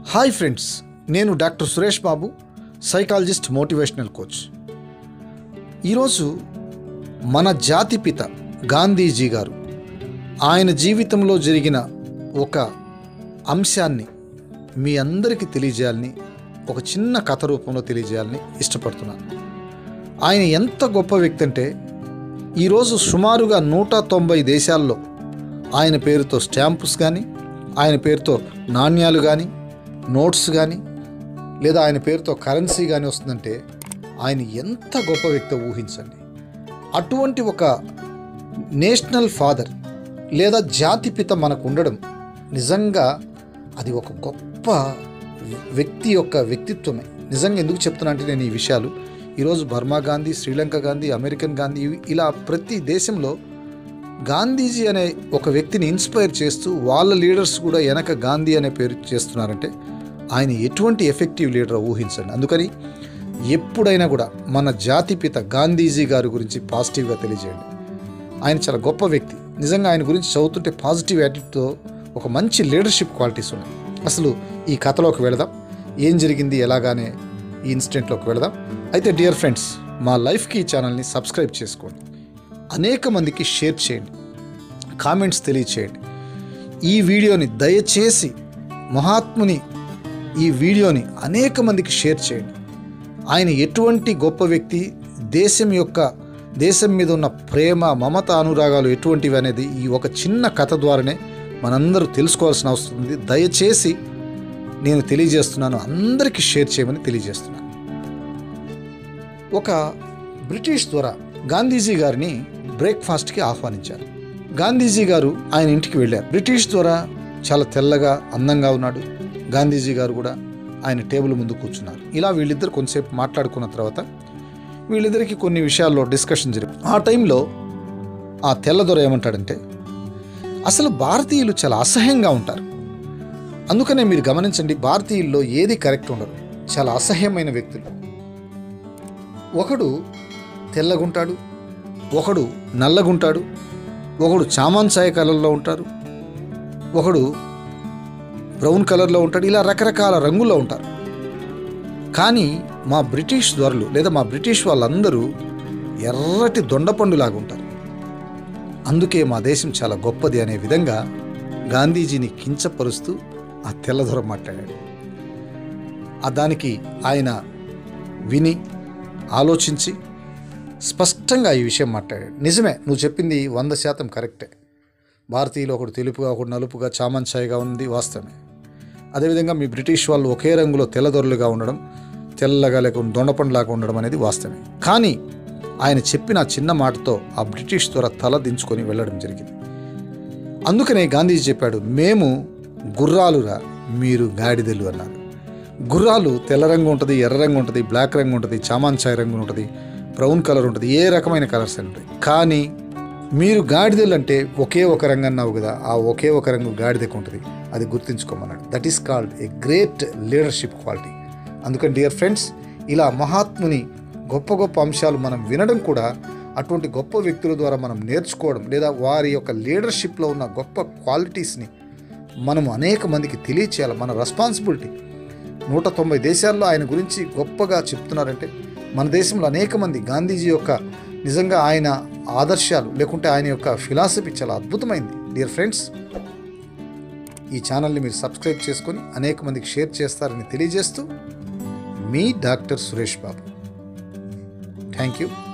hi friends నేను doctor Suresh Babu psychologist motivational coach ఈరోజు మన జాతిపిత గాంధీజీ గారు ఆయన జీవితంలో జరిగిన ఒక అంశాన్ని మీ అందరికీ తెలియజేయాలని ఒక చిన్న కథ రూపంలో తెలియజేయాలని ఇష్టపడుతున్నాను ఆయన ఎంత గొప్ప వ్యక్తి అంటే ఈరోజు సుమారుగా నూట తొంభై దేశాల్లో ఆయన పేరుతో స్టాంప్స్ కానీ ఆయన పేరుతో నాణ్యాలు కానీ నోట్స్ కానీ లేదా ఆయన పేరుతో కరెన్సీ కానీ వస్తుందంటే ఆయన ఎంత గొప్ప వ్యక్తో ఊహించండి అటువంటి ఒక నేషనల్ ఫాదర్ లేదా జాతిపిత మనకు ఉండడం నిజంగా అది ఒక గొప్ప వ్యక్తి యొక్క వ్యక్తిత్వమే నిజంగా ఎందుకు చెప్తున్నా అంటే నేను ఈ విషయాలు ఈరోజు బర్మా గాంధీ శ్రీలంక గాంధీ అమెరికన్ గాంధీ ఇవి- ఇలా ప్రతి దేశంలో గాంధీజీ అనే ఒక వ్యక్తిని ఇన్స్పైర్ చేస్తూ వాళ్ళ లీడర్స్ కూడా వెనక గాంధీ అనే పేరు చేస్తున్నారంటే ఆయన ఎటువంటి ఎఫెక్టివ్ లీడర్ ఊహించండి అందుకని ఎప్పుడైనా కూడా మన జాతిపిత గాంధీజీ గారి గురించి పాజిటివ్గా తెలియజేయండి ఆయన చాలా గొప్ప వ్యక్తి నిజంగా ఆయన గురించి చదువుతుంటే పాజిటివ్ యాటిట్యూడ్తో ఒక మంచి లీడర్షిప్ క్వాలిటీస్ ఉన్నాయి అసలు ఈ కథలోకి వెళదాం ఏం జరిగింది ఎలాగానే ఈ ఇన్సిడెంట్లోకి వెళదాం అయితే డియర్ ఫ్రెండ్స్ మా లైఫ్కి ఈ ఛానల్ని సబ్స్క్రైబ్ చేసుకోండి అనేక మందికి షేర్ చేయండి కామెంట్స్ తెలియచేయండి ఈ వీడియోని దయచేసి మహాత్ముని ఈ వీడియోని అనేక మందికి షేర్ చేయండి ఆయన ఎటువంటి గొప్ప వ్యక్తి దేశం యొక్క దేశం మీద ఉన్న ప్రేమ మమత అనురాగాలు ఎటువంటివి అనేది ఈ ఒక చిన్న కథ ద్వారానే మనందరూ తెలుసుకోవాల్సిన అవసరం ఉంది దయచేసి నేను తెలియజేస్తున్నాను అందరికీ షేర్ చేయమని తెలియజేస్తున్నాను ఒక బ్రిటిష్ ద్వారా గాంధీజీ గారిని బ్రేక్ఫాస్ట్కి ఆహ్వానించారు గాంధీజీ గారు ఆయన ఇంటికి వెళ్ళారు బ్రిటిష్ ద్వారా చాలా తెల్లగా అందంగా ఉన్నాడు గాంధీజీ గారు కూడా ఆయన టేబుల్ ముందు కూర్చున్నారు ఇలా వీళ్ళిద్దరు కొంతసేపు మాట్లాడుకున్న తర్వాత వీళ్ళిద్దరికి కొన్ని విషయాల్లో డిస్కషన్ జరిగింది ఆ టైంలో ఆ తెల్లదొర ఏమంటాడంటే అసలు భారతీయులు చాలా అసహ్యంగా ఉంటారు అందుకనే మీరు గమనించండి భారతీయుల్లో ఏది కరెక్ట్ ఉండదు చాలా అసహ్యమైన వ్యక్తులు ఒకడు తెల్లగుంటాడు ఒకడు నల్లగుంటాడు ఒకడు చామాన్సాయ కలర్లో ఉంటారు ఒకడు బ్రౌన్ కలర్లో ఉంటాడు ఇలా రకరకాల రంగుల్లో ఉంటారు కానీ మా బ్రిటిష్ దొరలు లేదా మా బ్రిటిష్ వాళ్ళందరూ ఎర్రటి దొండపండులాగా ఉంటారు అందుకే మా దేశం చాలా గొప్పది అనే విధంగా గాంధీజీని కించపరుస్తూ ఆ తెల్లదొర మాట్లాడాడు ఆ దానికి ఆయన విని ఆలోచించి స్పష్టంగా ఈ విషయం మాట్లాడాడు నిజమే నువ్వు చెప్పింది వంద శాతం కరెక్టే భారతీయులు ఒకడు తెలుపుగా ఒకడు నలుపుగా చామంచాయిగా ఉంది వాస్తవమే అదేవిధంగా మీ బ్రిటిష్ వాళ్ళు ఒకే రంగులో తెల్లదొరలుగా ఉండడం తెల్లగా లేకుండా దొండపండులాగా ఉండడం అనేది వాస్తవమే కానీ ఆయన చెప్పిన ఆ చిన్న మాటతో ఆ బ్రిటిష్ దొర తల దించుకొని వెళ్ళడం జరిగింది అందుకనే గాంధీజీ చెప్పాడు మేము గుర్రాలురా మీరు గాడిదలు అన్నారు గుర్రాలు తెల్ల రంగు ఉంటుంది ఎర్ర రంగు ఉంటుంది బ్లాక్ రంగు ఉంటుంది చామాన్చాయ్ రంగు ఉంటుంది బ్రౌన్ కలర్ ఉంటుంది ఏ రకమైన కలర్స్ అని ఉంటాయి కానీ మీరు గాడిదలు అంటే ఒకే ఒక రంగు అన్నావు కదా ఆ ఒకే ఒక రంగు గాడిదకు ఉంటుంది అది గుర్తుంచుకోమన్నాడు that is called a great leadership quality అందుకని డియర్ ఫ్రెండ్స్ ఇలా మహాత్ముని గొప్ప గొప్ప అంశాలు మనం వినడం కూడా అటువంటి గొప్ప వ్యక్తుల ద్వారా మనం నేర్చుకోవడం లేదా వారి యొక్క లీడర్షిప్లో ఉన్న గొప్ప క్వాలిటీస్ని మనం అనేక మందికి తెలియచేయాలి మన రెస్పాన్సిబిలిటీ నూట తొంభై దేశాల్లో ఆయన గురించి గొప్పగా చెప్తున్నారంటే మన దేశంలో అనేక మంది గాంధీజీ యొక్క నిజంగా ఆయన ఆదర్శాలు లేకుంటే ఆయన యొక్క ఫిలాసఫీ చాలా అద్భుతమైంది డియర్ ఫ్రెండ్స్ ఈ ఛానల్ని మీరు సబ్స్క్రైబ్ చేసుకొని అనేక మందికి షేర్ చేస్తారని తెలియజేస్తూ మీ doctor Suresh Babu thank you